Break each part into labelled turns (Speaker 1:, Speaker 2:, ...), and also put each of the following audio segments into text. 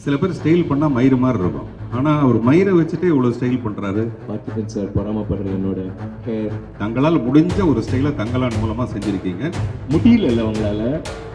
Speaker 1: சில பேர் ஸ்டைல் பண்ணா மயிறு மாதிரி இருக்கும் ஆனா அவர் மயிரை வச்சுட்டே இவ்வளவு ஸ்டைல் பண்றாரு
Speaker 2: பார்த்திபன் சார் பொறாமப்படுற என்னோட ஹேர்
Speaker 1: தங்களால் முடிஞ்ச ஒரு ஸ்டைலை தங்களான் மூலமா செஞ்சிருக்கீங்க
Speaker 2: முடியல இல்லை உங்களால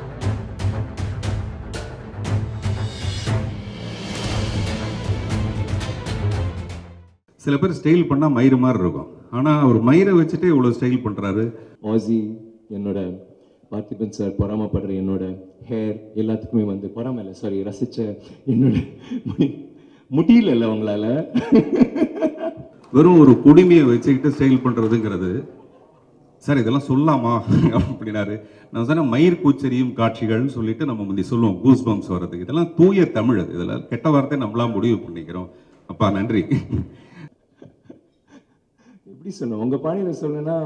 Speaker 1: சில பேர் ஸ்டைல் பண்ணா மயிறு மாதிரி இருக்கும் ஆனா அவர் மயிரை வச்சுட்டே இவ்வளவு ஸ்டைல் பண்றாரு
Speaker 2: ஆசி என்னோட பார்த்திபன் சார் பொறாமப்படுற என்னோட ஹேர் எல்லாத்துக்குமே வந்து பொறாம இல்லை சாரி ரசிச்ச என்னோட முடி முடியல இல்லை உங்களால
Speaker 1: வெறும் ஒரு குடுமையை வச்சுக்கிட்டு ஸ்டைல் பண்றதுங்கிறது சார் இதெல்லாம் சொல்லாமா அப்படின்னாரு நான் சொன்னேன் மயிர் கூச்சரியும் காட்சிகள்னு சொல்லிட்டு நம்ம முந்தி சொல்லுவோம் கூஸ் பம்ப்ஸ் வர்றதுக்கு இதெல்லாம் தூய தமிழ் அது இதெல்லாம் கெட்ட வார்த்தை நம்மளாம் முடிவு பண்ணிக்கிறோம் அப்பா நன்றி
Speaker 2: எப்படி சொன்னோம் உங்க பாணியில சொல்லணும்னா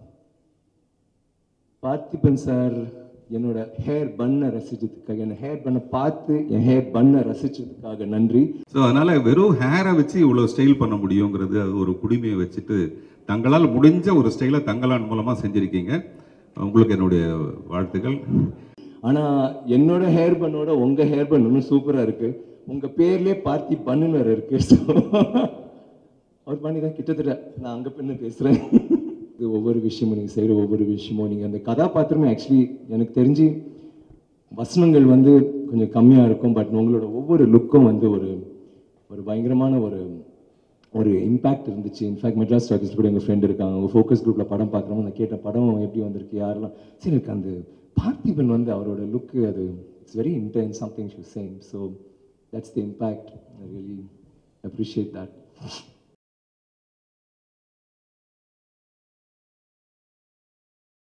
Speaker 2: பார்த்திபன் சார் என்னோட ஹேர் பண்ணை ரசிச்சதுக்காக என் ஹேர் பண்ணை பார்த்து என் ஹேர் பண்ணை ரசிச்சதுக்காக நன்றி
Speaker 1: ஸோ அதனால வெறும் ஹேரை வச்சு இவ்வளோ ஸ்டைல் பண்ண முடியுங்கிறது அது ஒரு குடுமையை வச்சுட்டு தங்களால் முடிஞ்ச ஒரு ஸ்டைலை தங்களான் மூலமா செஞ்சிருக்கீங்க உங்களுக்கு என்னுடைய வாழ்த்துக்கள்
Speaker 2: ஆனா என்னோட ஹேர் பண்ணோட உங்க ஹேர் பன் இன்னும் சூப்பரா இருக்கு உங்க பேர்லயே பார்த்தி பண்ணுன்னு வேற இருக்கு So, அவர் பண்ணி தான் கிட்டத்தட்ட நான் அங்க பின்ன பேசுறேன் இது ஒவ்வொரு விஷயமும் நீங்க செய்யற ஒவ்வொரு விஷயமும் நீங்க அந்த கதாபாத்திரமே ஆக்சுவலி எனக்கு தெரிஞ்சு வசனங்கள் வந்து கொஞ்சம் கம்மியா இருக்கும் பட் உங்களோட ஒவ்வொரு லுக்கும் வந்து ஒரு ஒரு பயங்கரமான ஒரு ஒரு இம்பாக்ட் இருந்துச்சு இன்ஃபேக்ட் மெட்ராஸ் ஸ்டாக்கிஸ் கூட எங்கள் ஃப்ரெண்ட் இருக்காங்க அவங்க ஃபோக்கஸ் குரூப்பில் படம் பார்க்குறோம் நான் கேட்ட படம் எப்படி வந்திருக்கு யாரெல்லாம் சரி எனக்கு அந்த பார்த்திபன் வந்து அவரோட லுக்கு அது it's very intense something shoe same so that's the impact I really appreciate that